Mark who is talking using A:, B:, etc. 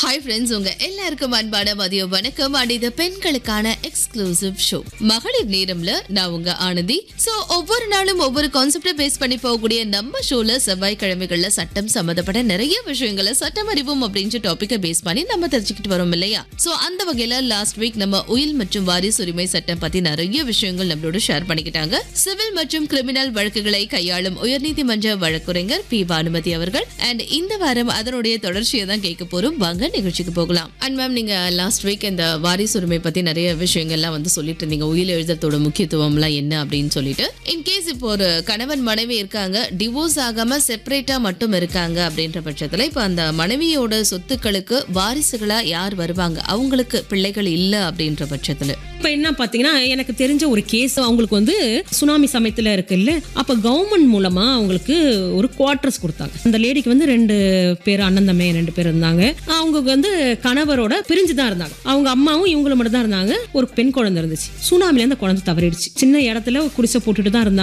A: hi friends உங்க எல்லாருக்கும் அன்பான மதிய வணக்கம் அண்ட் இது பெண்களுக்கான எக்ஸ்க்ளூசிவ் ஷோ மகளிர் நேரம்ல நான் உங்க ஆனந்தி சோ ஒவ்வொரு நாளும் ஒவ்வொரு கான்செப்டை பேஸ் பண்ணி போகக்கூடிய நம்ம ஷோல செவ்வாய்க்கிழமைகள்ல சட்டம் சம்மந்தப்பட்ட நிறைய விஷயங்களை சட்டம் அறிவும் அப்படின்ற டாபிக்கை பேஸ் பண்ணி நம்ம தெரிஞ்சுக்கிட்டு வரோம் இல்லையா சோ அந்த வகையில லாஸ்ட் வீக் நம்ம உயில் மற்றும் வாரிசு உரிமை சட்டம் பத்தி நிறைய விஷயங்கள் நம்மளோட ஷேர் பண்ணிக்கிட்டாங்க சிவில் மற்றும் கிரிமினல் வழக்குகளை கையாளும் உயர்நீதிமன்ற வழக்குரைஞர் பி பானுமதி அவர்கள் அண்ட் இந்த வாரம் அதனுடைய தொடர்ச்சியை தான் கேட்க போறோம் வாங்க நிகழ்ச்சிக்கு போகலாம் அண்ட் மேம் நீங்க லாஸ்ட் வீக் இந்த வாரிசு உரிமை பத்தி நிறைய விஷயங்கள்லாம் வந்து சொல்லிட்டு இருந்தீங்க உயிர் எழுதுறதோட முக்கியத்துவம்லாம் என்ன அப்படின்னு சொல்லிட்டு இன்கேஸ் இப்போ ஒரு கணவன் மனைவி இருக்காங்க டிவோர்ஸ் ஆகாம செப்பரேட்டா மட்டும் இருக்காங்க அப்படின்ற பட்சத்துல இப்போ அந்த மனைவியோட சொத்துக்களுக்கு வாரிசுகளா யார் வருவாங்க அவங்களுக்கு பிள்ளைகள் இல்ல அப்படின்ற பட்சத்துல
B: இப்ப என்ன பாத்தீங்கன்னா எனக்கு தெரிஞ்ச ஒரு கேஸ் அவங்களுக்கு வந்து சுனாமி சமயத்துல இருக்குல்ல அப்ப கவர்மெண்ட் மூலமா அவங்களுக்கு ஒரு குவார்டர்ஸ் கொடுத்தாங்க அந்த லேடிக்கு வந்து ரெண்டு பேர் அண்ணன் தம்பி ரெண்டு பேர் இருந்தாங்க அவங்க வந்து கணவரோட பிரிஞ்சு தான் இருந்தாங்க அவங்க அம்மாவும் இவங்களும் மட்டும் தான் இருந்தாங்க ஒரு பெண் குழந்தை இருந்துச்சு சுனாமில அந்த குழந்தை தவறிடுச்சு சின்ன இடத்துல குடிசை போட்டுட்டு தான் இருந்தாங்க